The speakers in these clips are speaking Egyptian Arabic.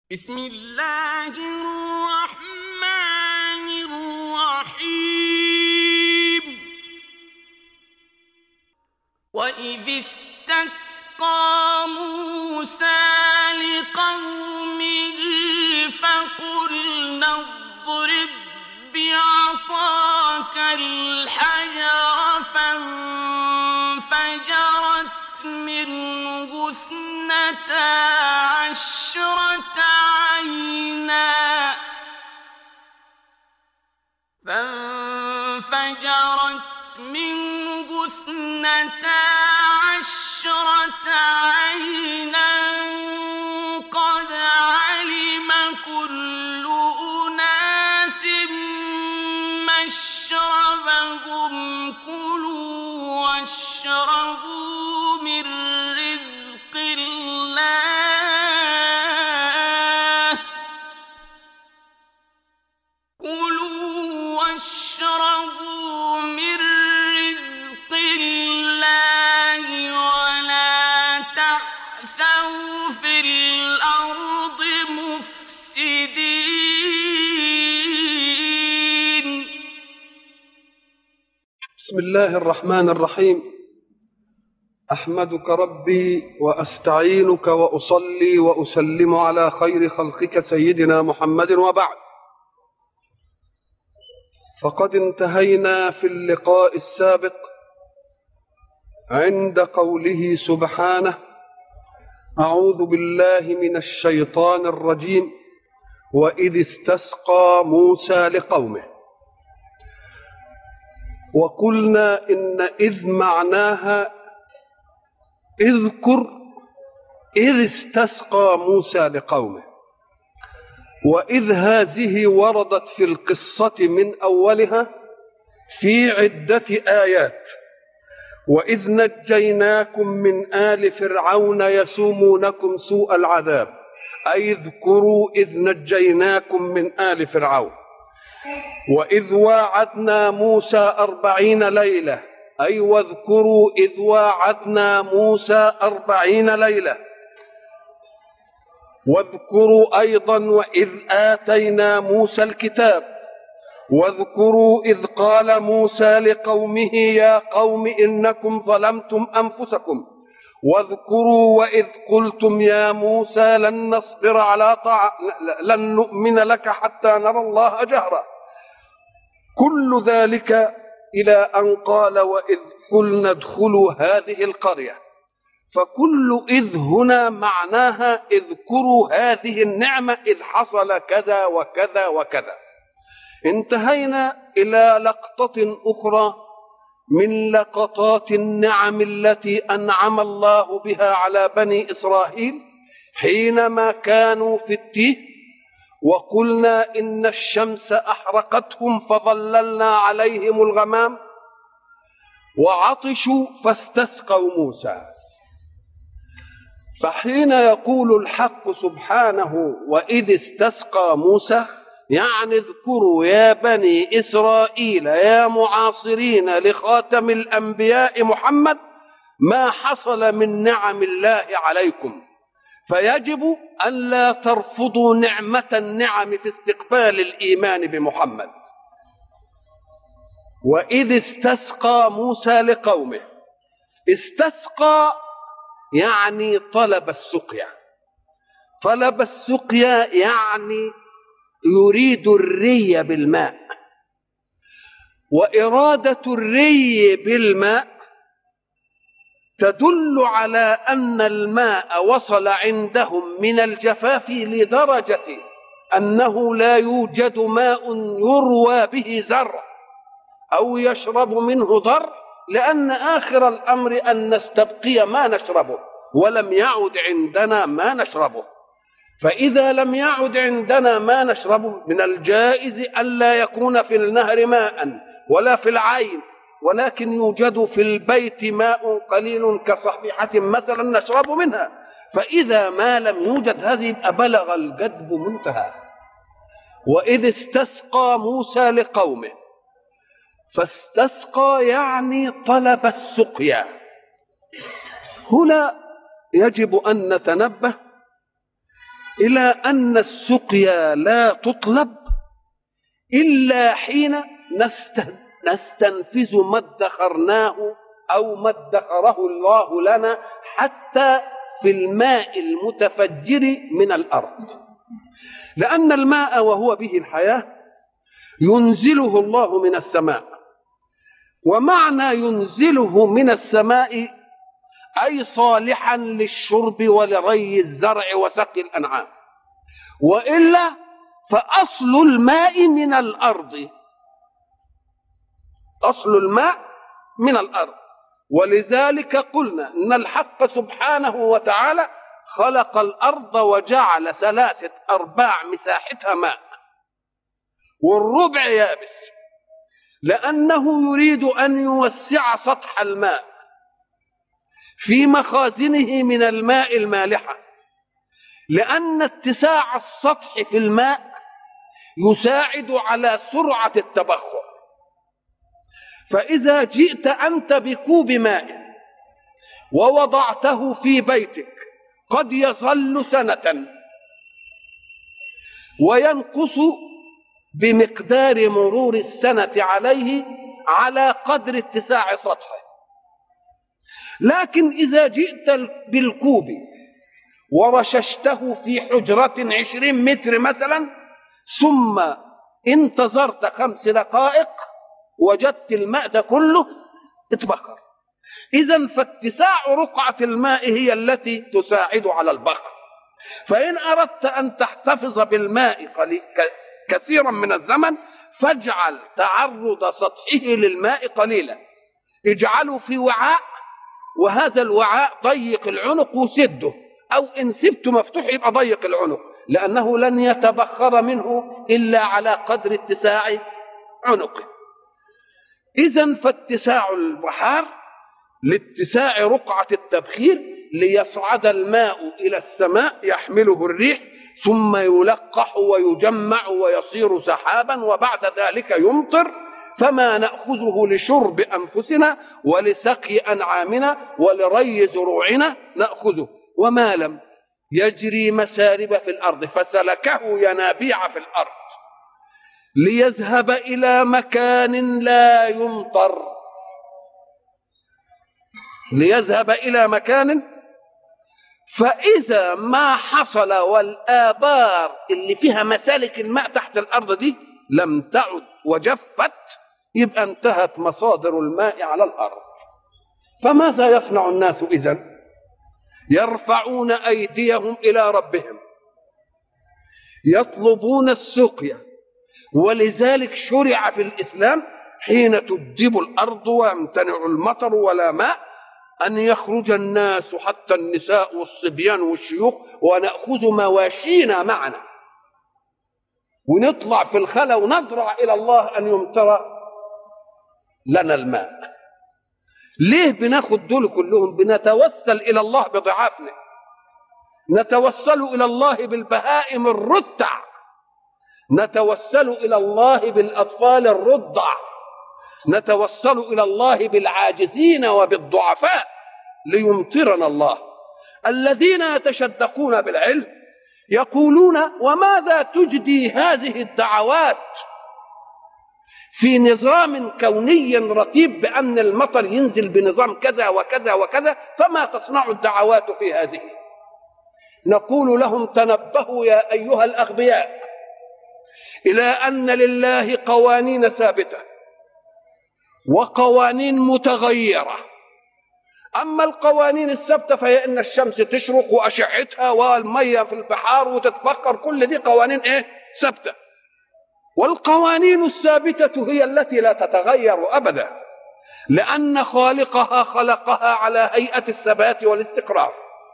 بسم الله الرحمن الرحيم وإذ استسقى موسى لقومه فقلنا اضرب بعصاك الحجر فانفجرت منه اثنتا عشرة عينا فانفجرت منه اثنتا عشرة عينا قد علم كل أناس مشربهم كلوا واشربوا من رزق الله كلوا واشربوا من رزق الله ولا تعثوا في الأرض مفسدين بسم الله الرحمن الرحيم احمدك ربي واستعينك واصلي واسلم على خير خلقك سيدنا محمد وبعد فقد انتهينا في اللقاء السابق عند قوله سبحانه اعوذ بالله من الشيطان الرجيم واذ استسقى موسى لقومه وقلنا ان اذ معناها اذكر اذ استسقى موسى لقومه واذ هذه وردت في القصه من اولها في عده ايات واذ نجيناكم من ال فرعون يسومونكم سوء العذاب اي اذكروا اذ نجيناكم من ال فرعون وإذ واعدنا موسى أربعين ليلة أي واذكروا إذ واعدنا موسى أربعين ليلة واذكروا أيضا وإذ آتينا موسى الكتاب واذكروا إذ قال موسى لقومه يا قوم إنكم ظلمتم أنفسكم واذكروا وإذ قلتم يا موسى لن نصبر على طاعة لن نؤمن لك حتى نرى الله جهرًا كل ذلك الى ان قال واذ قلنا ادخلوا هذه القريه فكل اذ هنا معناها اذكروا هذه النعمه اذ حصل كذا وكذا وكذا انتهينا الى لقطه اخرى من لقطات النعم التي انعم الله بها على بني اسرائيل حينما كانوا في التيه وقلنا ان الشمس احرقتهم فظللنا عليهم الغمام وعطشوا فاستسقوا موسى فحين يقول الحق سبحانه واذ استسقى موسى يعني اذكروا يا بني اسرائيل يا معاصرين لخاتم الانبياء محمد ما حصل من نعم الله عليكم فيجب ألا ترفضوا نعمة النعم في استقبال الإيمان بمحمد وإذ استسقى موسى لقومه استسقى يعني طلب السقيا طلب السقيا يعني يريد الري بالماء وإرادة الري بالماء تدل على ان الماء وصل عندهم من الجفاف لدرجه انه لا يوجد ماء يروى به زرع او يشرب منه ضر لان اخر الامر ان نستبقي ما نشربه ولم يعد عندنا ما نشربه فاذا لم يعد عندنا ما نشربه من الجائز الا يكون في النهر ماء ولا في العين ولكن يوجد في البيت ماء قليل كصحيحة مثلا نشرب منها فإذا ما لم يوجد هذه يبقى بلغ الجدب منتهى وإذ استسقى موسى لقومه فاستسقى يعني طلب السقيا هنا يجب ان نتنبه إلى أن السقيا لا تطلب إلا حين نست- نستنفذ ما ادخرناه أو ما ادخره الله لنا حتى في الماء المتفجر من الأرض لأن الماء وهو به الحياة ينزله الله من السماء ومعنى ينزله من السماء أي صالحا للشرب ولري الزرع وسقي الأنعام وإلا فأصل الماء من الأرض أصل الماء من الأرض ولذلك قلنا ان الحق سبحانه وتعالى خلق الارض وجعل ثلاثه ارباع مساحتها ماء والربع يابس لانه يريد ان يوسع سطح الماء في مخازنه من الماء المالحه لان اتساع السطح في الماء يساعد على سرعه التبخر فإذا جئت أنت بكوب ماء ووضعته في بيتك قد يظل سنة وينقص بمقدار مرور السنة عليه على قدر اتساع سطحه لكن إذا جئت بالكوب ورششته في حجرة عشرين متر مثلا ثم انتظرت خمس دقائق وجدت الماء ده كله اتبخر اذا فاتساع رقعه الماء هي التي تساعد على البخر فان اردت ان تحتفظ بالماء قليل كثيرا من الزمن فاجعل تعرض سطحه للماء قليلا اجعله في وعاء وهذا الوعاء ضيق العنق وسده او ان سبته مفتوح يبقى ضيق العنق لانه لن يتبخر منه الا على قدر اتساع عنقه إذا فاتساع البحار لاتساع رقعة التبخير ليصعد الماء إلى السماء يحمله الريح ثم يلقح ويجمع ويصير سحابا وبعد ذلك يمطر فما نأخذه لشرب أنفسنا ولسقي أنعامنا ولري زروعنا نأخذه وما لم يجري مسارب في الأرض فسلكه ينابيع في الأرض ليذهب الى مكان لا يمطر ليذهب الى مكان فاذا ما حصل والابار اللي فيها مسالك الماء تحت الارض دي لم تعد وجفت يبقى انتهت مصادر الماء على الارض فماذا يصنع الناس اذا يرفعون ايديهم الى ربهم يطلبون السقيا ولذلك شرع في الاسلام حين تدب الارض ويمتنع المطر ولا ماء ان يخرج الناس حتى النساء والصبيان والشيوخ وناخذ مواشينا معنا ونطلع في الخلا ونضرع الى الله ان يمطر لنا الماء ليه بناخد دول كلهم بنتوسل الى الله بضعافنا نتوسل الى الله بالبهائم الرتع نتوسل الى الله بالاطفال الرضع نتوسل الى الله بالعاجزين وبالضعفاء ليمطرنا الله الذين يتشدقون بالعلم يقولون وماذا تجدي هذه الدعوات في نظام كوني رتيب بان المطر ينزل بنظام كذا وكذا وكذا فما تصنع الدعوات في هذه نقول لهم تنبهوا يا ايها الاغبياء الى ان لله قوانين ثابته وقوانين متغيره اما القوانين الثابته فهي ان الشمس تشرق واشعتها والميه في البحار وتتبخر كل دي قوانين ايه ثابته والقوانين الثابته هي التي لا تتغير ابدا لان خالقها خلقها على هيئه الثبات والاستقرار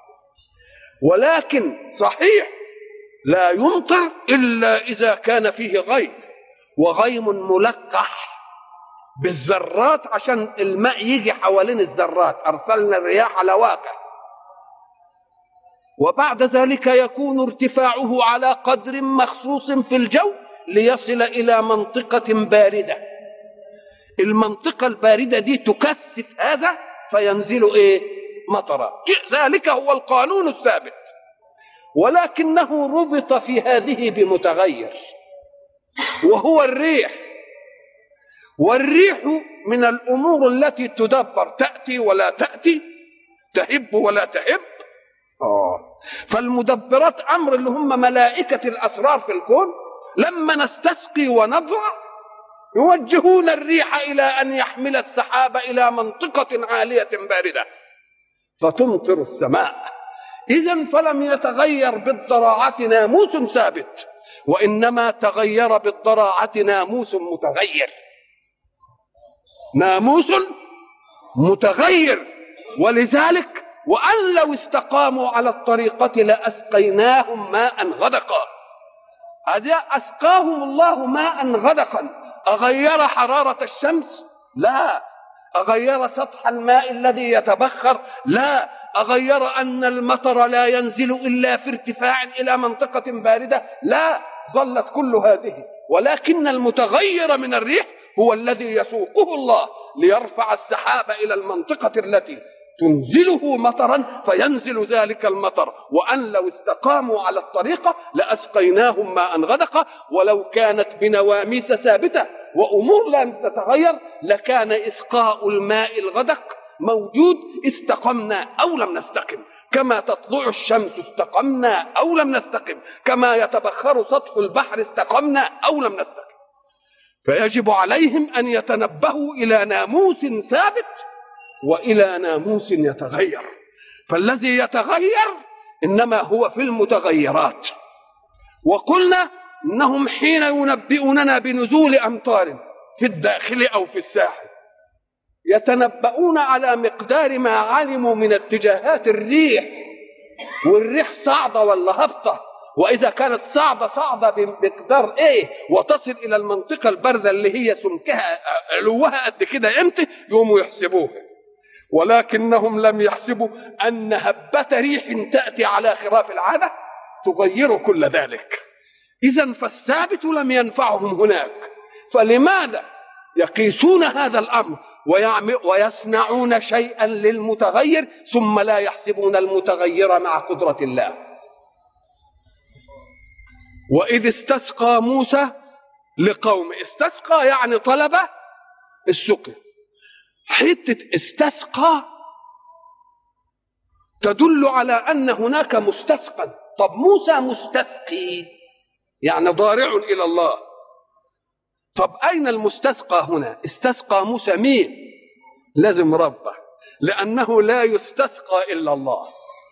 ولكن صحيح لا يمطر الا اذا كان فيه غيم وغيم ملقح بالذرات عشان الماء يجي حوالين الذرات ارسلنا الرياح لواقع وبعد ذلك يكون ارتفاعه على قدر مخصوص في الجو ليصل الى منطقه بارده المنطقه البارده دي تكثف هذا فينزل ايه مطرا ذلك هو القانون الثابت ولكنه ربط في هذه بمتغير وهو الريح والريح من الامور التي تدبر تاتي ولا تاتي تهب ولا تهب آه. فالمدبرات امر اللي هم ملائكه الاسرار في الكون لما نستسقي ونضرع يوجهون الريح الى ان يحمل السحاب الى منطقه عاليه بارده فتمطر السماء اذا فلم يتغير بالضراعه ناموس ثابت وانما تغير بالضراعه ناموس متغير ناموس متغير ولذلك وأن لو استقاموا على الطريقة لأسقيناهم ماء غدقا أذا أسقاهم الله ماء غدقا أغير حرارة الشمس لا أغير سطح الماء الذي يتبخر لا أغير أن المطر لا ينزل إلا في ارتفاع إلى منطقة باردة لا ظلت كل هذه ولكن المتغير من الريح هو الذي يسوقه الله ليرفع السحاب إلى المنطقة التي تنزله مطرا فينزل ذلك المطر وأن لو استقاموا على الطريقة لأسقيناهم ماء غدقا ولو كانت بنواميس ثابتة وأمور لم تتغير لكان إسقاء الماء الغدق موجود استقمنا أو لم نستقم كما تطلع الشمس استقمنا أو لم نستقم كما يتبخر سطح البحر استقمنا أو لم نستقم فيجب عليهم أن يتنبهوا إلى ناموس ثابت والى ناموس يتغير فالذي يتغير انما هو في المتغيرات وقلنا انهم حين ينبئوننا بنزول امطار في الداخل او في الساحل يتنبؤون على مقدار ما علموا من اتجاهات الريح والريح صعدة ولا هبطة وإذا كانت صعدة صعدة بمقدار إيه وتصل إلى المنطقة الباردة اللي هي سمكها علوها قد كده إمتى يقوموا يحسبوها ولكنهم لم يحسبوا ان هبه ريح تاتي على خلاف العاده تغير كل ذلك اذا فالثابت لم ينفعهم هناك فلماذا يقيسون هذا الامر ويصنعون شيئا للمتغير ثم لا يحسبون المتغير مع قدره الله واذ استسقى موسى لقوم استسقى يعني طلب السقي حته استسقى تدل على ان هناك مستسقى طب موسى مستسقي يعني ضارع الى الله طب اين المستسقى هنا استسقى موسى مين لازم ربه لانه لا يستسقى الا الله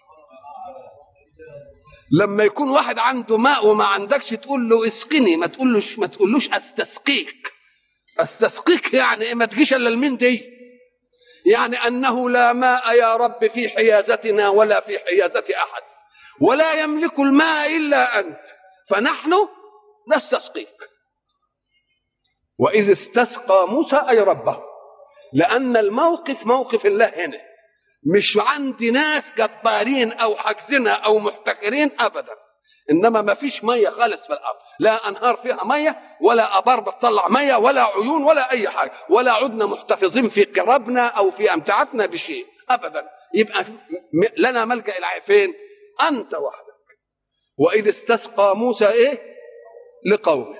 لما يكون واحد عنده ماء وما عندكش تقول له اسقني ما تقولوش ما تقولوش استسقيك استسقيك يعني ايه ما تجيش الا المين دي يعني انه لا ماء يا رب في حيازتنا ولا في حيازه احد ولا يملك الماء الا انت فنحن نستسقيك واذ استسقى موسى اي ربه لان الموقف موقف الله هنا مش عند ناس جبارين او حاجزنا او محتكرين ابدا انما ما فيش ميه خالص في الارض لا انهار فيها ميه ولا ابار بتطلع ميه ولا عيون ولا اي حاجه ولا عدنا محتفظين في قربنا او في امتعتنا بشيء ابدا يبقى لنا ملجا الى فين انت وحدك واذ استسقى موسى ايه لقومه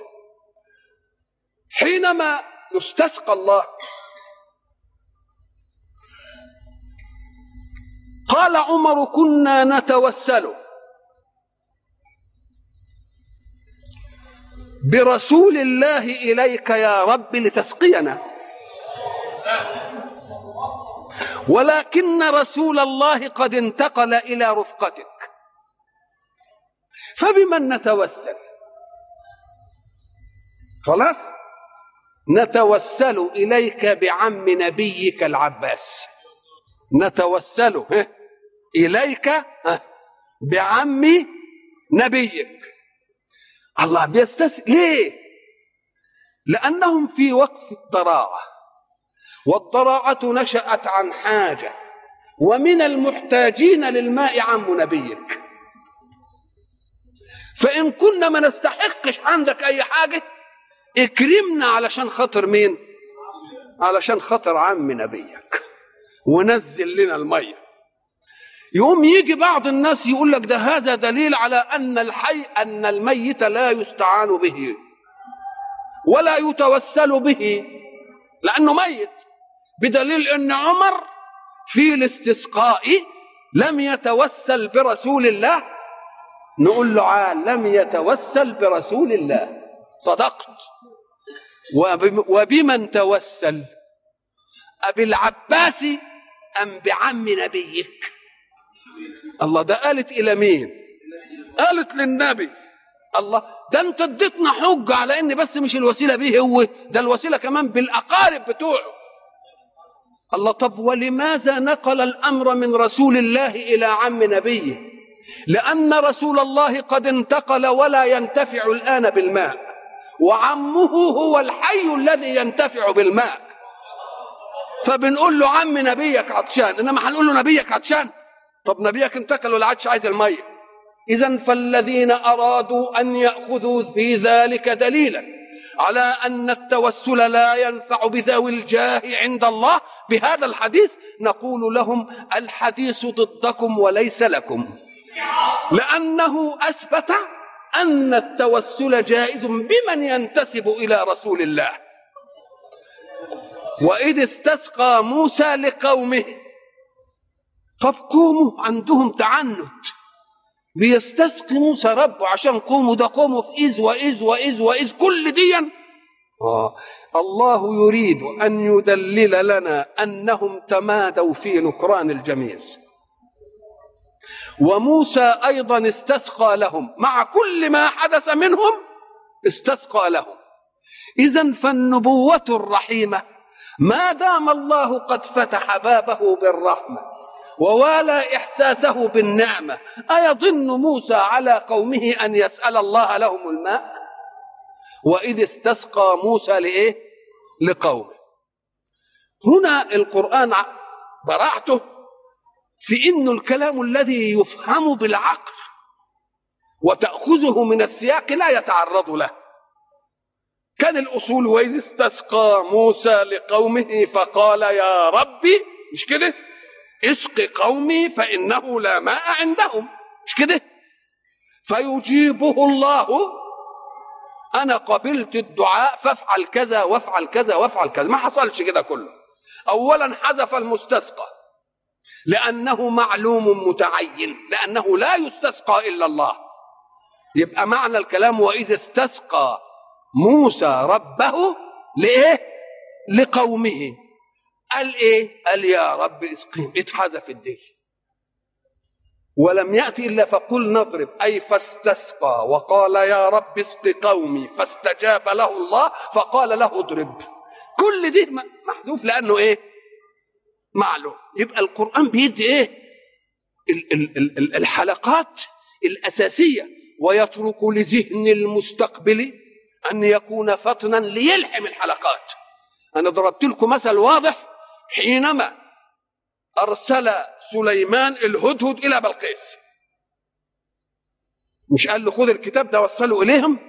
حينما يستسقى الله قال عمر كنا نتوسل برسول الله اليك يا رب لتسقينا ولكن رسول الله قد انتقل الى رفقتك فبمن نتوسل خلاص نتوسل اليك بعم نبيك العباس نتوسل اليك بعم نبيك الله بيستسقي ليه لأنهم في وقت الضراعة والضراعة نشأت عن حاجة ومن المحتاجين للماء عم نبيك فإن كنا ما نستحقش عندك أي حاجة اكرمنا علشان خاطر مين علشان خاطر عم نبيك ونزل لنا المية يقوم يجي بعض الناس يقول لك ده هذا دليل على ان الحي ان الميت لا يستعان به ولا يتوسل به لانه ميت بدليل ان عمر في الاستسقاء لم يتوسل برسول الله نقول له عال لم يتوسل برسول الله صدقت وب- وبمن توسل أبي العباس أم بعم نبيك الله ده قالت إلى مين قالت للنبي الله ده انت اديتنا حجة على ان بس مش الوسيلة به هو ده الوسيلة كمان بالأقارب بتوعه الله طب ولماذا نقل الأمر من رسول الله إلى عم نبيه لأن رسول الله قد انتقل ولا ينتفع الآن بالماء وعمه هو الحي الذي ينتفع بالماء فبنقول له عم نبيك عطشان انما هنقول له نبيك عطشان طب نبيك انتقل ولا عادش عايز الميه اذا فالذين ارادوا ان ياخذوا في ذلك دليلا على ان التوسل لا ينفع بذوي الجاه عند الله بهذا الحديث نقول لهم الحديث ضدكم وليس لكم لانه اثبت ان التوسل جائز بمن ينتسب الى رسول الله واذ استسقى موسى لقومه طب قوموا عندهم تعنت بيستسقي موسى ربه عشان قوموا ده قوموا في إذ وإذ وإذ وإذ كل ديا آه. الله يريد أن يدلل لنا أنهم تمادوا في نكران الجميل وموسى أيضا استسقى لهم مع كل ما حدث منهم استسقى لهم إذا فالنبوة الرحيمة ما دام الله قد فتح بابه بالرحمة ووالى إحساسه بالنعمة أيظن موسى على قومه أن يسأل الله لهم الماء وإذ استسقى موسى لإيه لقومه هنا القرآن براعته في انه الكلام الذي يفهم بالعقل وتاخذه من السياق لا يتعرض له كان الاصول واذ استسقى موسى لقومه فقال يا ربي مش كده اسق قومي فانه لا ماء عندهم مش كده فيجيبه الله انا قبلت الدعاء فافعل كذا وافعل كذا وافعل كذا ما حصلش كده كله اولا حذف المستسقى لأنه معلوم متعين لأنه لا يستسقى إلا الله يبقى معنى الكلام وإذا استسقى موسى ربه لإيه لقومه قال إيه قال يا رب اسقهم اتحذف الدي ولم يأتي إلا فقل نضرب أي فاستسقى وقال يا رب اسق قومي فاستجاب له الله فقال له اضرب كل دي محذوف لأنه إيه معلوم يبقى القرآن بيدي ايه ال- ال- ال- الحلقات الأساسية ويترك لذهن المستقبل أن يكون فطنا ليلحم الحلقات أنا ضربت لكم مثل واضح حينما أرسل سليمان الهدهد إلى بلقيس مش قال له خذ الكتاب ده وصله إليهم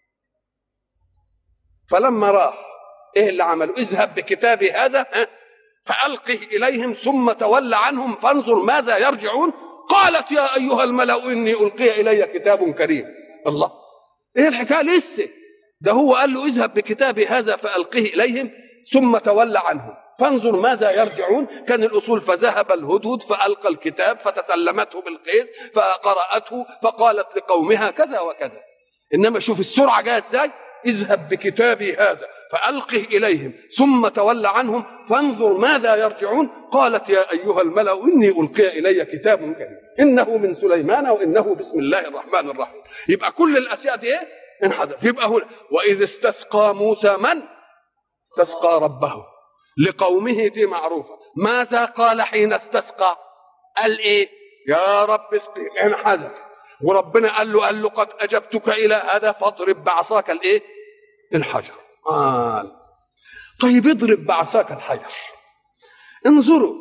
فلما راح إيه اللي عمله اذهب بكتابي هذا ها فألقه إليهم ثم تول عنهم فانظر ماذا يرجعون قالت يا أيها الملأ إني ألقي إلي كتاب كريم الله إيه الحكاية لسه ده هو قال له اذهب بكتابي هذا فألقه إليهم ثم تول عنهم فانظر ماذا يرجعون كان الأصول فذهب الهدهد فألقى الكتاب فتسلمته بالقيس فقرأته فقالت لقومها كذا وكذا إنما شوف السرعة جاية إزاي اذهب بكتابي هذا فألقه إليهم ثم تول عنهم فانظر ماذا يرجعون قالت يا أيها الملأ إني ألقي إلي كتاب كريم إنه من سليمان وإنه بسم الله الرحمن الرحيم يبقى كل الأشياء دي إيه؟ انحذف يبقى هنا وإذ استسقى موسى من استسقى ربه لقومه دي معروفة ماذا قال حين استسقى قال إيه يا رب اسقي انحذف وربنا قال له قال له قد أجبتك إلى هذا فاضرب بعصاك الإيه الحجر قال طيب اضرب بعصاك الحجر انظروا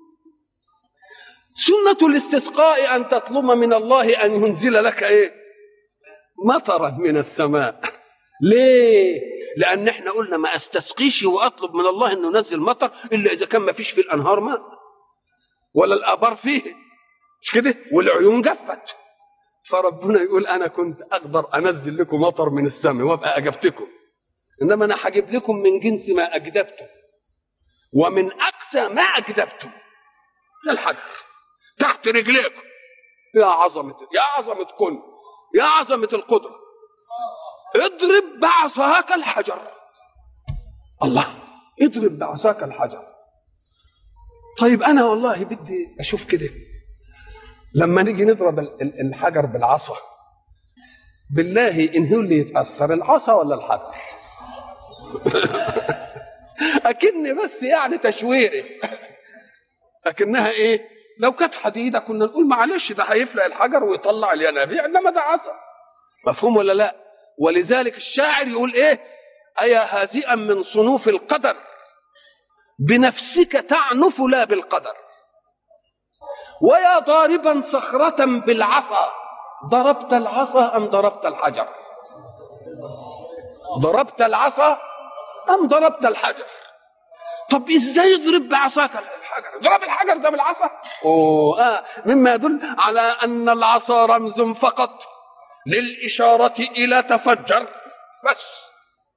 سنة الاستسقاء أن تطلب من الله أن ينزل لك إيه مطرا من السماء ليه لأن احنا قلنا ما استسقيش وأطلب من الله أنه ينزل مطر إلا إذا كان ما فيش في الأنهار ماء ولا الآبار فيه مش كده والعيون جفت فربنا يقول انا كنت اقدر انزل لكم مطر من السماء وابقى اجبتكم انما انا هجيب لكم من جنس ما اجدبتم ومن اقسى ما اجدبتم الحجر تحت رجليكم يا عظمه يا عظمه كن يا عظمه القدره اضرب بعصاك الحجر الله اضرب بعصاك الحجر طيب انا والله بدي اشوف كده لما نيجي نضرب الحجر بالعصا بالله ان هو اللي يتاثر العصا ولا الحجر اكن بس يعني تشويري اكنها ايه لو كانت حديده كنا نقول معلش ده هيفلق الحجر ويطلع الينابيع انما ده عصا مفهوم ولا لا ولذلك الشاعر يقول ايه ايا هازئا من صنوف القدر بنفسك تعنف لا بالقدر ويا ضاربا صخرة بالعصا ضربت العصا أم ضربت الحجر ضربت العصا أم ضربت الحجر طب ازاي يضرب بعصاك الحجر ضرب الحجر ده بالعصا أوه آه مما يدل على أن العصا رمز فقط للإشارة إلى تفجر بس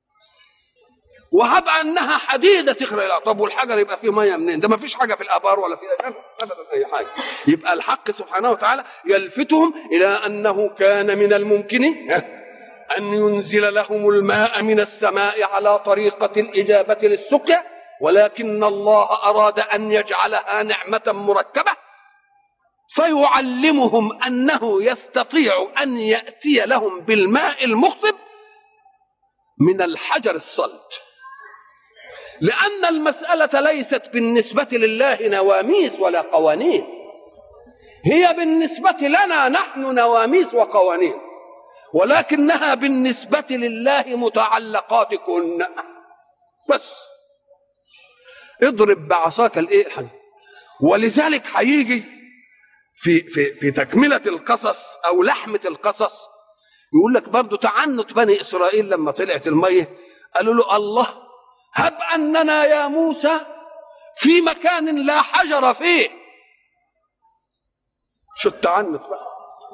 وهب انها حديده تخرق طب والحجر يبقى فيه ميه منين؟ ده ما فيش حاجه في الابار ولا في ابدا اي حاجه يبقى الحق سبحانه وتعالى يلفتهم الى انه كان من الممكن ان ينزل لهم الماء من السماء على طريقه الاجابه للسقيا ولكن الله اراد ان يجعلها نعمه مركبه فيعلمهم انه يستطيع ان ياتي لهم بالماء المخصب من الحجر الصلد لأن المسألة ليست بالنسبة لله نواميس ولا قوانين هي بالنسبة لنا نحن نواميس وقوانين ولكنها بالنسبة لله متعلقات كن بس اضرب بعصاك الايه ولذلك هيجي في في في تكملة القصص أو لحمة القصص يقول لك برضو تعنت بني إسرائيل لما طلعت المية قالوا له الله هب أننا يا موسى في مكان لا حجر فيه شو التعنت بقى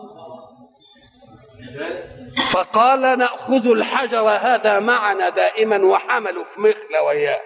فقال نأخذ الحجر هذا معنا دائما وحملوا في مخلة وياه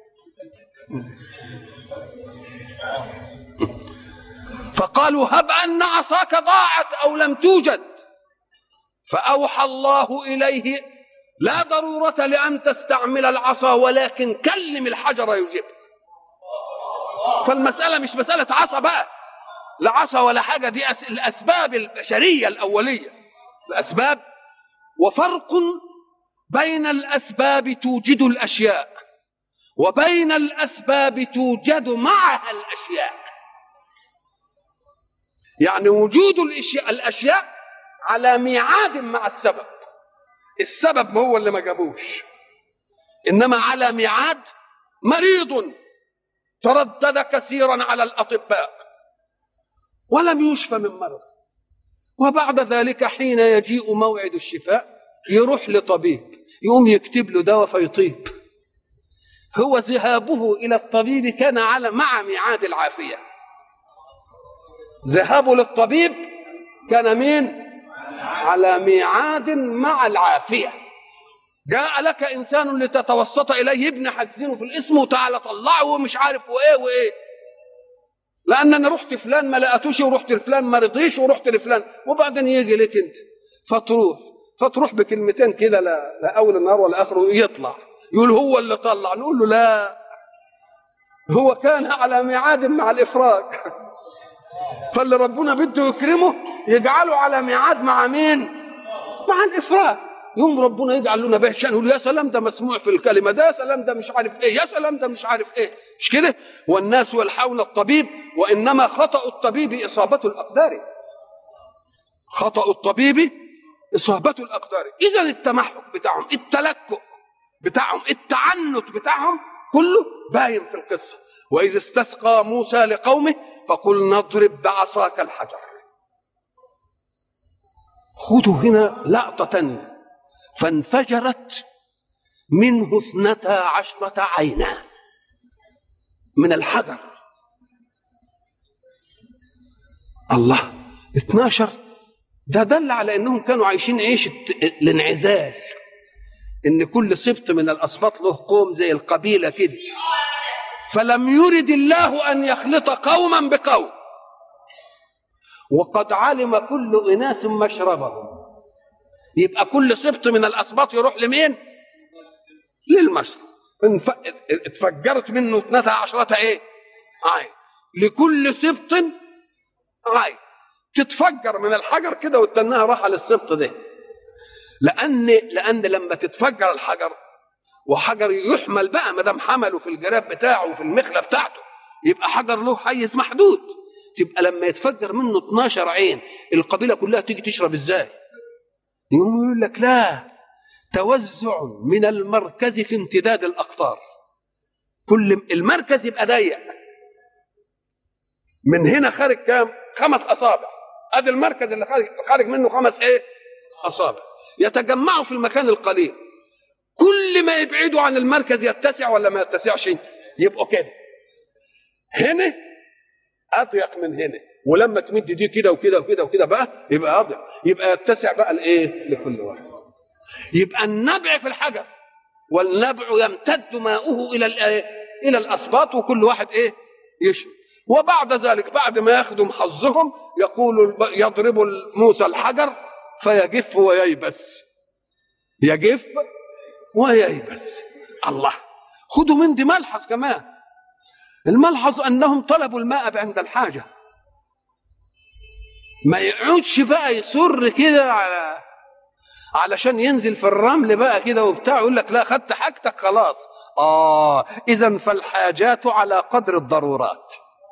فقالوا هب أن عصاك ضاعت أو لم توجد فأوحى الله إليه لا ضرورة لأن تستعمل العصا ولكن كلم الحجر يجيبك فالمسألة مش مسألة عصا بقى لا عصا ولا حاجة دي الأسباب البشرية الأولية الأسباب وفرق بين الأسباب توجد الأشياء وبين الأسباب توجد معها الأشياء يعني وجود الأشياء, الأشياء على ميعاد مع السبب السبب هو اللي ما جابوش انما على ميعاد مريض تردد كثيرا على الاطباء ولم يشفى من مرض وبعد ذلك حين يجيء موعد الشفاء يروح لطبيب يقوم يكتب له دواء فيطيب هو ذهابه الى الطبيب كان على مع ميعاد العافيه ذهابه للطبيب كان مين على ميعاد مع العافية جاء لك إنسان لتتوسط إليه ابن حجزينه في الاسم وتعالى طلعه ومش عارف وإيه وإيه لأن أنا رحت فلان ما لقيتوش ورحت لفلان ما رضيش ورحت لفلان وبعدين يجي لك أنت فتروح فتروح بكلمتين كده لا, لا أول النهار ولا آخره يطلع يقول هو اللي طلع نقول له لا هو كان على ميعاد مع الإفراج فاللي ربنا بده يكرمه يجعله على ميعاد مع مين؟ مع الافراج يوم ربنا يجعل له نبيه شان يقول يا سلام ده مسموع في الكلمه ده يا سلام ده مش عارف ايه يا سلام ده مش عارف ايه مش كده والناس يلحون الطبيب وانما خطا الطبيب اصابه الاقدار خطا الطبيب اصابه الاقدار اذا التمحك بتاعهم التلكؤ بتاعهم التعنت بتاعهم كله باين في القصه واذ استسقى موسى لقومه فقل نضرب بعصاك الحجر خذوا هنا لقطة تانية فانفجرت منه اثنتا عشرة عينا من الحجر الله 12 ده دل على انهم كانوا عايشين عيشه الانعزال ان كل سبط من الاسباط له قوم زي القبيله كده فلم يرد الله ان يخلط قوما بقوم وقد علم كل اناس مشربهم يبقى كل سبط من الاسباط يروح لمين للمشرب انف... اتفجرت منه اثنتا عشرة ايه عين لكل سبط عين تتفجر من الحجر كده وتنها راحة للسبط ده لأن لأن لما تتفجر الحجر وحجر يحمل بقى ما دام حمله في الجراب بتاعه وفي المخلة بتاعته يبقى حجر له حيز محدود تبقى لما يتفجر منه 12 عين القبيلة كلها تيجي تشرب ازاي؟ يقوم يقول لك لا توزع من المركز في امتداد الأقطار كل المركز يبقى ضيق من هنا خارج كام؟ خمس أصابع ادي المركز اللي خارج خارج منه خمس ايه؟ اصابع يتجمعوا في المكان القليل كل ما يبعدوا عن المركز يتسع ولا ما يتسعش يبقوا كده هنا اضيق من هنا ولما تمد دي كده وكده وكده وكده بقى يبقى اضيق يبقى يتسع بقى لايه؟ لكل واحد يبقى النبع في الحجر والنبع يمتد ماؤه الى الى الاسباط وكل واحد ايه؟ يشرب وبعد ذلك بعد ما ياخذوا حظهم يقول يضرب موسى الحجر فيجف وييبس يجف وييبس الله خذوا من دي ملحظ كمان الملحظ انهم طلبوا الماء عند الحاجه ما يقعدش بقى يصر كده على علشان ينزل في الرمل بقى كده وبتاع يقول لك لا خدت حاجتك خلاص اه اذا فالحاجات على قدر الضرورات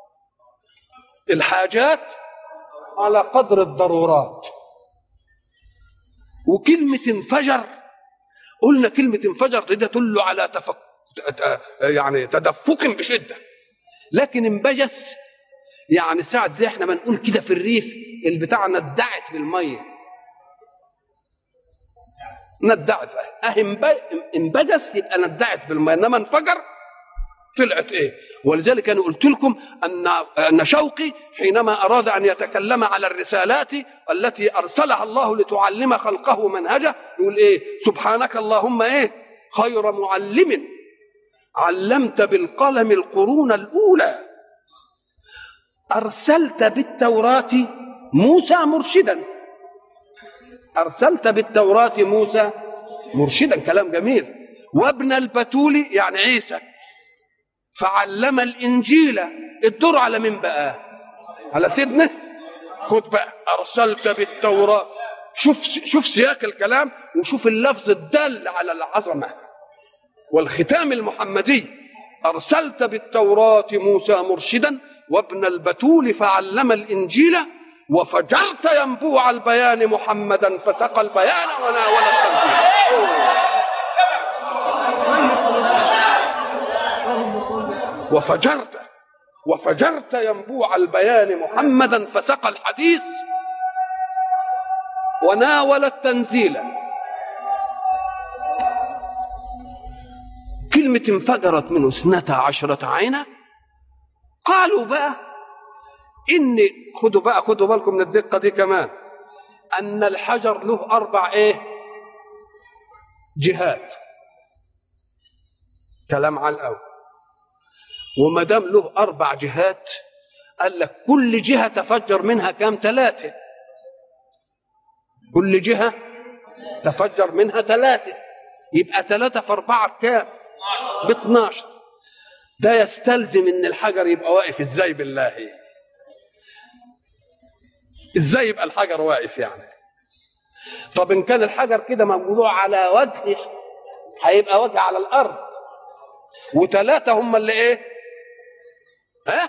الحاجات على قدر الضرورات وكلمة انفجر قلنا كلمة انفجر دي تدل على تفك يعني تدفق بشدة لكن انبجس يعني ساعة زي احنا ما نقول كده في الريف البتاع ندعت بالمية ندعت اه انبجس يبقى ندعت بالمية انما انفجر طلعت ايه ولذلك انا قلت لكم ان ان شوقي حينما اراد ان يتكلم على الرسالات التي ارسلها الله لتعلم خلقه منهجه يقول ايه سبحانك اللهم ايه خير معلم علمت بالقلم القرون الاولى ارسلت بالتوراه موسى مرشدا ارسلت بالتوراه موسى مرشدا كلام جميل وابن البتول يعني عيسى فعلم الانجيل الدور على مين بقى على سيدنا خد بقى ارسلت بالتوراه شوف شوف سياق الكلام وشوف اللفظ الدال على العظمه والختام المحمدي ارسلت بالتوراه موسى مرشدا وابن البتول فعلم الانجيل وفجرت ينبوع البيان محمدا فسقى البيان وناول التنزيل وفجرت وفجرت ينبوع البيان محمدا فسقى الحديث وناول التنزيل كلمة انفجرت منه اثنتا عشرة عينا قالوا بقى إن خدوا بقى خدوا بالكم من الدقة دي كمان أن الحجر له أربع إيه؟ جهات كلام على الأول وما دام له اربع جهات قال لك كل جهه تفجر منها كام ثلاثه كل جهه تفجر منها ثلاثه يبقى ثلاثه في اربعه بكام؟ ب 12 ده يستلزم ان الحجر يبقى واقف ازاي بالله ازاي يبقى الحجر واقف يعني طب ان كان الحجر كده موضوع على وجه هيبقى وجه على الارض وثلاثه هم اللي ايه ها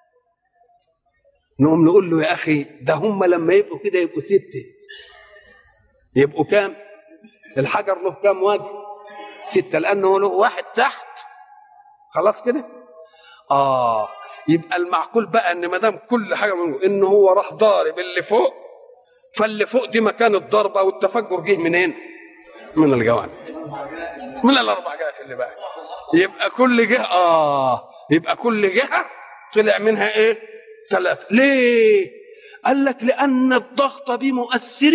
نقوم نقول له يا اخي ده هم لما يبقوا كده يبقوا ستة يبقوا كام الحجر له كام وجه ستة لأنه له واحد تحت خلاص كده اه يبقى المعقول بقى ان ما دام كل حاجه منه ان هو راح ضارب اللي فوق فاللي فوق دي مكان الضربه والتفجر جه منين؟ من الجوانب من الاربع جهات اللي بقى يبقى كل جهه اه يبقى كل جهه طلع منها ايه ثلاثة ليه قال لك لأن الضغط بمؤثر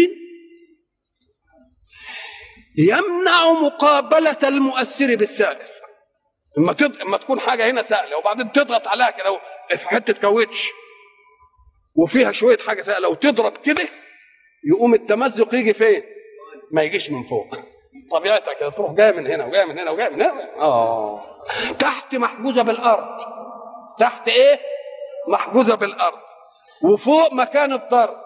يمنع مقابلة المؤثر بالسائل اما تض... اما تكون حاجه هنا سائله وبعدين تضغط عليها كده في حته كاوتش وفيها شويه حاجه سائله وتضرب كده يقوم التمزق يجي فين؟ ما يجيش من فوق طبيعتها كده تروح جايه من هنا وجايه من هنا وجايه من هنا اه تحت محجوزه بالارض تحت ايه؟ محجوزه بالارض وفوق مكان الضرب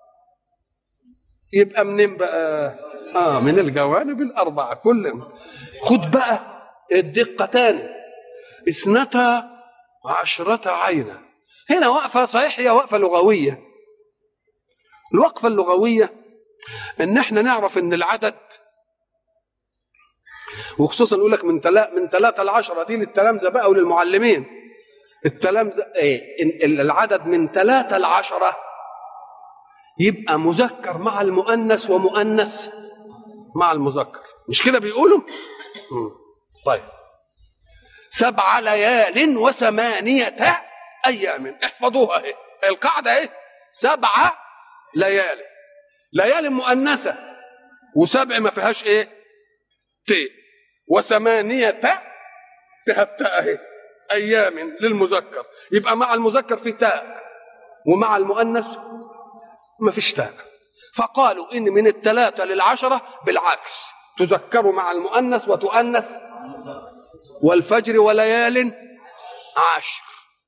يبقى منين بقى؟ اه من الجوانب الاربعه كل خد بقى الدقة تاني اثنتا عشرة عينا هنا وقفة صحيح هي وقفة لغوية الوقفة اللغوية ان احنا نعرف ان العدد وخصوصا نقول لك من تلا من ثلاثة لعشرة دي للتلامذة بقى وللمعلمين التلامذة ايه العدد من ثلاثة لعشرة يبقى مذكر مع المؤنث ومؤنث مع المذكر مش كده بيقولوا؟ مم. طيب سبع ليال وثمانية أيام احفظوها اهي القاعدة اهي سبع ليال ليال مؤنثة وسبع ما فيهاش ايه ت وثمانية فيها التاء اهي أيام للمذكر يبقى مع المذكر في تاء ومع المؤنث ما فيش تاء فقالوا إن من الثلاثة للعشرة بالعكس تذكر مع المؤنث وتؤنث والفجر وليال عشر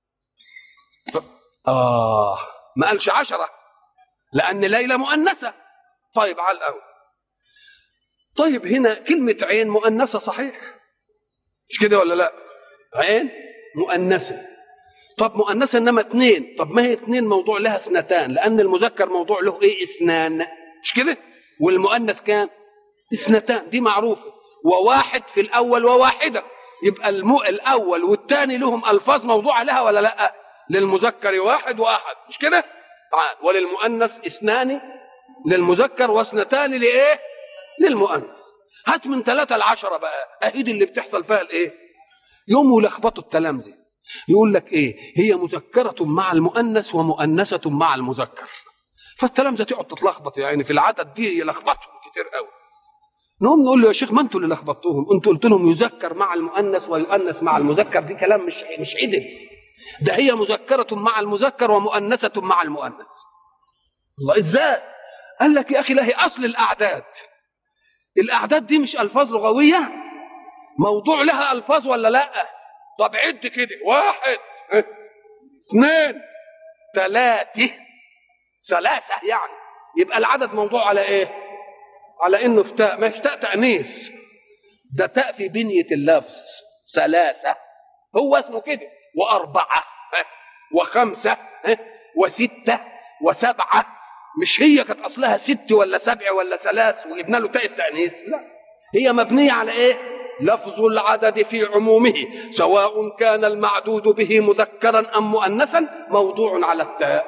آه ما قالش عشرة لأن ليلة مؤنثة طيب على الأول طيب هنا كلمة عين مؤنثة صحيح مش كده ولا لا عين مؤنثة طب مؤنثة إنما اثنين طب ما هي اثنين موضوع لها اثنتان لأن المذكر موضوع له إيه اثنان مش كده والمؤنث كام اثنتان دي معروفة وواحد في الأول وواحدة يبقى المو الأول والثاني لهم ألفاظ موضوعة لها ولا لا للمذكر واحد وأحد مش كده وللمؤنث اثنان للمذكر واثنتان لإيه للمؤنث هات من ثلاثة لعشرة بقى أهيد اللي بتحصل فيها الإيه يوم يلخبطوا التلامذة يقول لك إيه هي مذكرة مع المؤنث ومؤنثة مع المذكر فالتلامذة تقعد تتلخبط يعني في العدد دي يلخبطهم كتير قوي نقوم نقول له يا شيخ ما انتوا اللي لخبطتوهم انتوا قلت لهم يذكر مع المؤنث ويؤنث مع المذكر دي كلام مش مش عدل ده هي مذكرة مع المذكر ومؤنثة مع المؤنث الله ازاي قال لك يا اخي لا هي اصل الاعداد الاعداد دي مش الفاظ لغويه موضوع لها الفاظ ولا لا طب عد كده واحد اثنين ثلاثه ثلاثه يعني يبقى العدد موضوع على ايه على انه في تاء مش تاء تانيث ده تاء في بنيه اللفظ ثلاثه هو اسمه كده واربعه وخمسه وسته وسبعه مش هي كانت اصلها ست ولا سبع ولا ثلاث وجبنا له تاء التانيث لا هي مبنيه على ايه لفظ العدد في عمومه سواء كان المعدود به مذكرا ام مؤنثا موضوع على التاء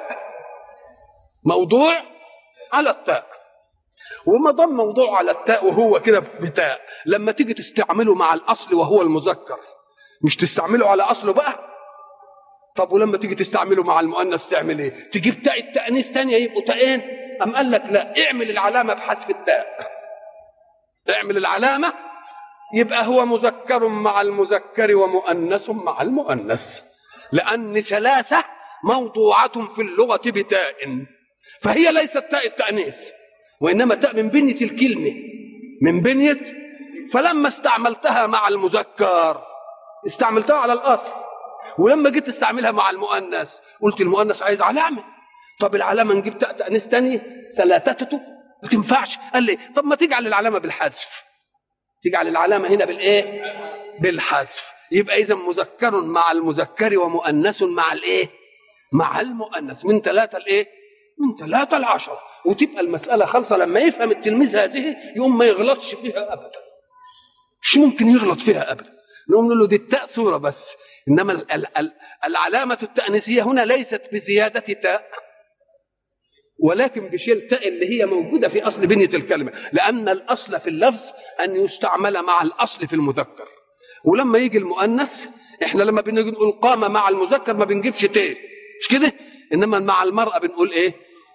موضوع على التاء وما دام موضوع على التاء وهو كده بتاء لما تيجي تستعمله مع الاصل وهو المذكر مش تستعمله على اصله بقى طب ولما تيجي تستعمله مع المؤنث تعمل ايه تجيب تاء التانيث ثانيه يبقوا تاءين ام قال لك لا اعمل العلامه بحذف التاء اعمل العلامه يبقى هو مذكر مع المذكر ومؤنث مع المؤنث لان ثلاثه موضوعه في اللغه بتاء فهي ليست تاء التانيث وانما تاء من بنيه الكلمه من بنيه فلما استعملتها مع المذكر استعملتها على الاصل ولما جيت تستعملها مع المؤنث قلت المؤنث عايز علامه طب العلامه نجيب تاء تانيث ثانيه ثلاثته ما تنفعش قال لي طب ما تجعل العلامه بالحذف تجعل العلامه هنا بالايه بالحذف يبقى اذا مذكر مع المذكر ومؤنث مع الايه مع المؤنث من ثلاثه لايه من ثلاثه لعشره وتبقى المساله خالصه لما يفهم التلميذ هذه يقوم ما يغلطش فيها ابدا مش ممكن يغلط فيها ابدا نقوم نقول له دي التاء صوره بس انما ال ال ال العلامه التانيثيه هنا ليست بزياده تاء ولكن بشيل تاء اللي هي موجوده في اصل بنيه الكلمه لان الاصل في اللفظ ان يستعمل مع الاصل في المذكر ولما يجي المؤنث احنا لما بنيجي نقول قام مع المذكر ما بنجيبش تاء مش كده انما مع المراه بنقول ايه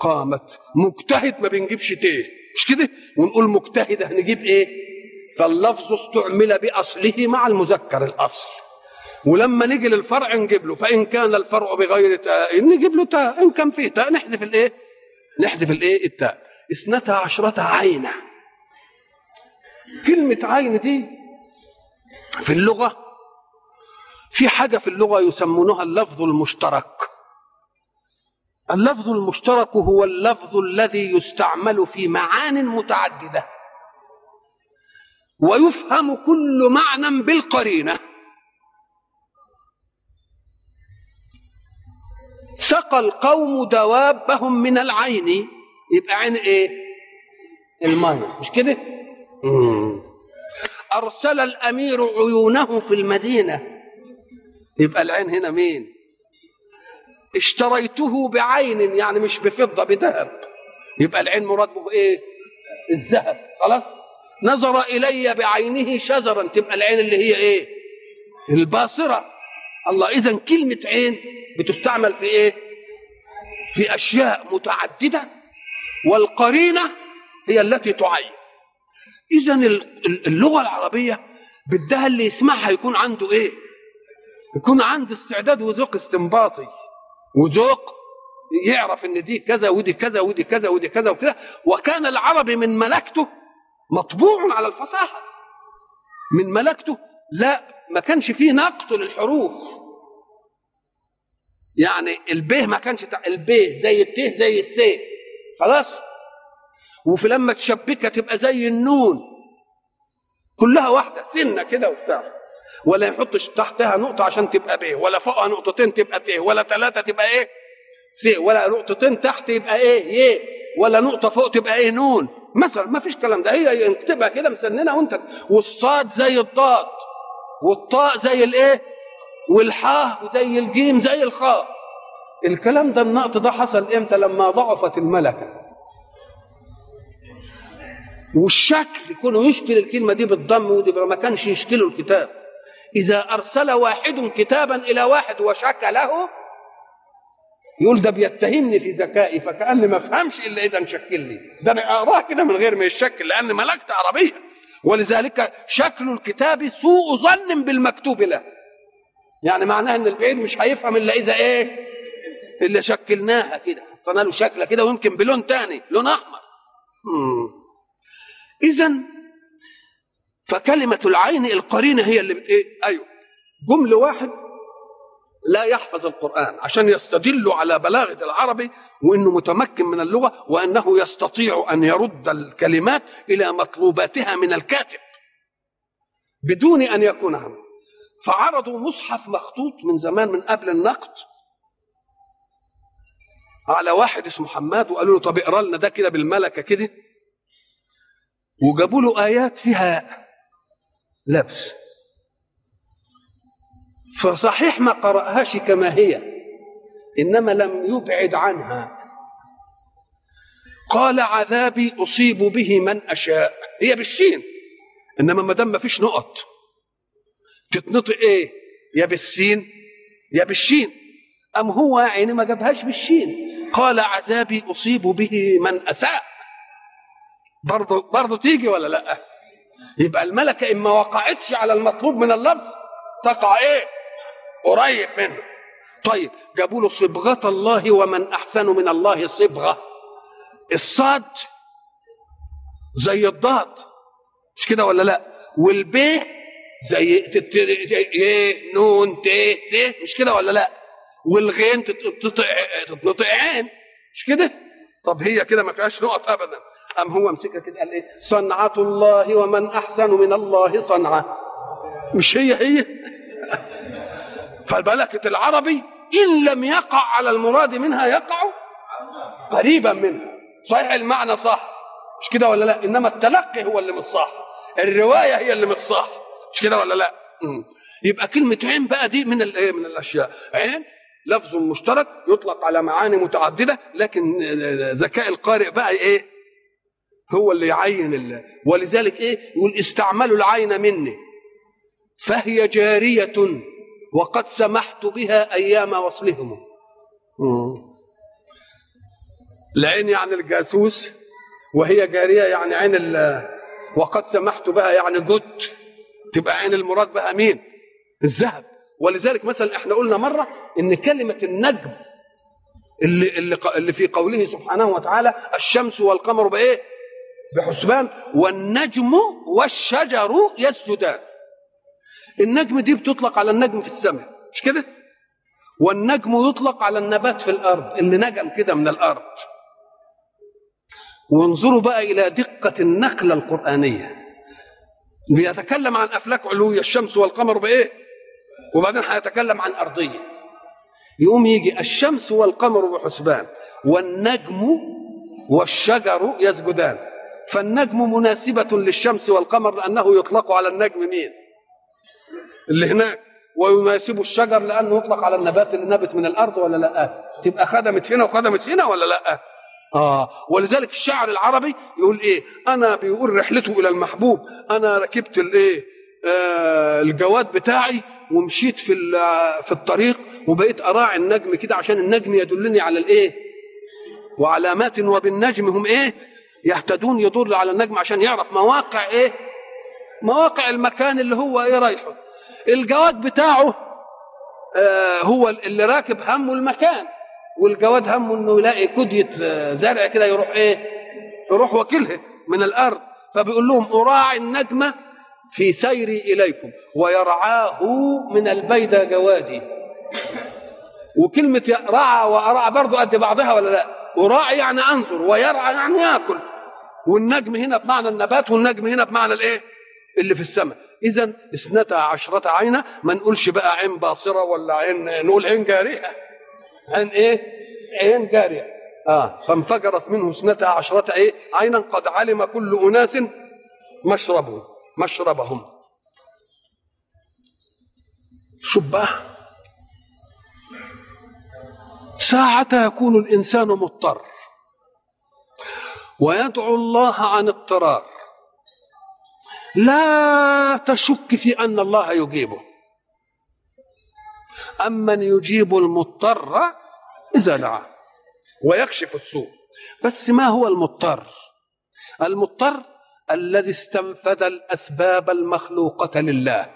قامت مجتهد ما بنجيبش تيه مش كده ونقول مجتهدة هنجيب ايه فاللفظ استعمل بأصله مع المذكر الأصل ولما نيجي للفرع نجيب له فإن كان الفرع بغير تاء نجيب له تاء إن كان فيه تاء نحذف الايه نحذف الايه التاء اثنتا عشرة عينة كلمة عين دي في اللغة في حاجة في اللغة يسمونها اللفظ المشترك اللفظ المشترك هو اللفظ الذي يستعمل في معان متعددة ويفهم كل معنى بالقرينة سقى القوم دوابهم من العين يبقى عين ايه الماء مش كده مم. ارسل الامير عيونه في المدينه يبقى العين هنا مين اشتريته بعين يعني مش بفضه بذهب يبقى العين مراد به ايه الذهب خلاص نظر الي بعينه شجرا تبقى العين اللي هي ايه الباصره الله اذا كلمه عين بتستعمل في ايه في اشياء متعدده والقرينه هي التي تعين اذا اللغه العربيه بدها اللي يسمعها يكون عنده ايه يكون عنده استعداد وذوق استنباطي وذوق يعرف ان دي كذا ودي كذا ودي كذا ودي كذا وكذا وكان العربي من ملكته مطبوع على الفصاحه من ملكته لا ما كانش فيه نقط للحروف يعني البيه ما كانش تع... البيه زي الته زي السي خلاص وفي لما تشبكها تبقى زي النون كلها واحده سنه كده وبتاع ولا يحطش تحتها نقطه عشان تبقى بيه ولا فوقها نقطتين تبقى تيه ولا ثلاثه تبقى ايه سي ولا نقطتين تحت يبقى ايه يه ولا نقطه فوق تبقى ايه نون مثلا ما فيش كلام ده هي اكتبها كده مسننه وانت والصاد زي الضاد والطاء زي الايه والحاء وزي الجيم زي الخاء الكلام ده النقط ده حصل امتى لما ضعفت الملكه والشكل يكونوا يشكل الكلمه دي بالضم ودي ما كانش يشكلوا الكتاب اذا ارسل واحد كتابا الى واحد وشكله يقول ده بيتهمني في ذكائي فكاني ما افهمش الا اذا شكل لي ده انا اقراه كده من غير ما يشكل لان ملكت عربيه ولذلك شكل الكتاب سوء ظن بالمكتوب له يعني معناها ان البعيد مش هيفهم الا اذا ايه اللي شكلناها كده حطينا له شكله كده ويمكن بلون تاني لون احمر اذا فكلمه العين القرينه هي اللي بت ايه ايوه جمل واحد لا يحفظ القرآن عشان يستدل على بلاغة العربي وأنه متمكن من اللغة وأنه يستطيع أن يرد الكلمات إلى مطلوباتها من الكاتب بدون أن يكون عمل فعرضوا مصحف مخطوط من زمان من قبل النقد على واحد اسمه حماد وقالوا له طب اقرا لنا ده كده بالملكه كده وجابوا له ايات فيها لبس فصحيح ما قرأهاش كما هي إنما لم يبعد عنها قال عذابي أصيب به من أشاء هي بالشين إنما ما دام ما فيش نقط تتنطق إيه يا بالسين يا بالشين أم هو يعني ما جابهاش بالشين قال عذابي أصيب به من أساء برضه برضه تيجي ولا لا يبقى الملكة إما وقعتش على المطلوب من اللفظ تقع إيه قريب منه طيب جابوا له صبغة الله ومن أحسن من الله صبغة الصاد زي الضاد مش كده ولا لا والب زي تت... ي نون ت س مش كده ولا لا والغين تتنطق تتنطق عين مش كده طب هي كده ما فيهاش نقط ابدا ام هو مسكها كده قال ايه صنعة الله ومن احسن من الله صنعة مش هي هي فالملكة العربي إن لم يقع على المراد منها يقع قريبا منها صحيح المعنى صح مش كده ولا لا إنما التلقي هو اللي مش صح الرواية هي اللي مش صح مش كده ولا لا مم. يبقى كلمة عين بقى دي من الايه من الأشياء عين لفظ مشترك يطلق على معاني متعددة لكن ذكاء القارئ بقى ايه هو اللي يعين الله ولذلك ايه يقول استعملوا العين مني فهي جارية وقد سمحت بها ايام وصلهم العين يعني الجاسوس وهي جارية يعني عين ال وقد سمحت بها يعني جد تبقى عين المراد بها مين الذهب ولذلك مثلا احنا قلنا مرة ان كلمة النجم اللي, اللي, اللي في قوله سبحانه وتعالى الشمس والقمر بايه بحسبان والنجم والشجر يسجدان النجم دي بتطلق على النجم في السماء مش كده والنجم يطلق على النبات في الارض اللي نجم كده من الارض وانظروا بقى الى دقه النقله القرانيه بيتكلم عن افلاك علويه الشمس والقمر بايه وبعدين هيتكلم عن ارضيه يقوم يجي الشمس والقمر بحسبان والنجم والشجر يسجدان فالنجم مناسبة للشمس والقمر لأنه يطلق على النجم مين اللي هناك ويناسب الشجر لأنه يطلق على النبات اللي نبت من الأرض ولا لا تبقى خدمت هنا وخدمت هنا ولا لا آه ولذلك الشاعر العربي يقول إيه أنا بيقول رحلته إلى المحبوب أنا ركبت الإيه آه الجواد بتاعي ومشيت في في الطريق وبقيت أراعي النجم كده عشان النجم يدلني على الإيه وعلامات وبالنجم هم إيه يهتدون يدل على النجم عشان يعرف مواقع ايه مواقع المكان اللي هو ايه رايحه الجواد بتاعه آه هو اللي راكب همه المكان والجواد همه انه يلاقي كدية زرع كده يروح ايه يروح وكلها من الارض فبيقول لهم اراعي النجم في سيري اليكم ويرعاه من البيدى جوادي وكلمة رعى وأرعى برضه قد بعضها ولا لا؟ أراعي يعني أنظر ويرعى يعني يأكل والنجم هنا بمعنى النبات والنجم هنا بمعنى الايه اللي في السماء اذا اثنتا عشرة عينة ما نقولش بقى عين باصرة ولا عين نقول عين جارية عين ايه عين جارية اه فانفجرت منه اثنتا عشرة ايه عينا قد علم كل اناس مشربهم مشربهم شوف بقى ساعة يكون الإنسان مضطر ويدعو الله عن اضطرار لا تشك في ان الله يجيبه امن يجيب المضطر اذا دعاه ويكشف السوء بس ما هو المضطر المضطر الذي استنفذ الاسباب المخلوقه لله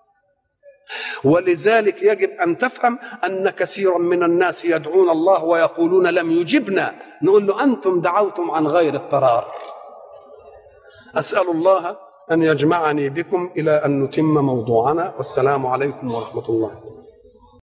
ولذلك يجب ان تفهم ان كثيرا من الناس يدعون الله ويقولون لم يجبنا نقول له انتم دعوتم عن غير اضطرار اسال الله ان يجمعني بكم الى ان نتم موضوعنا والسلام عليكم ورحمه الله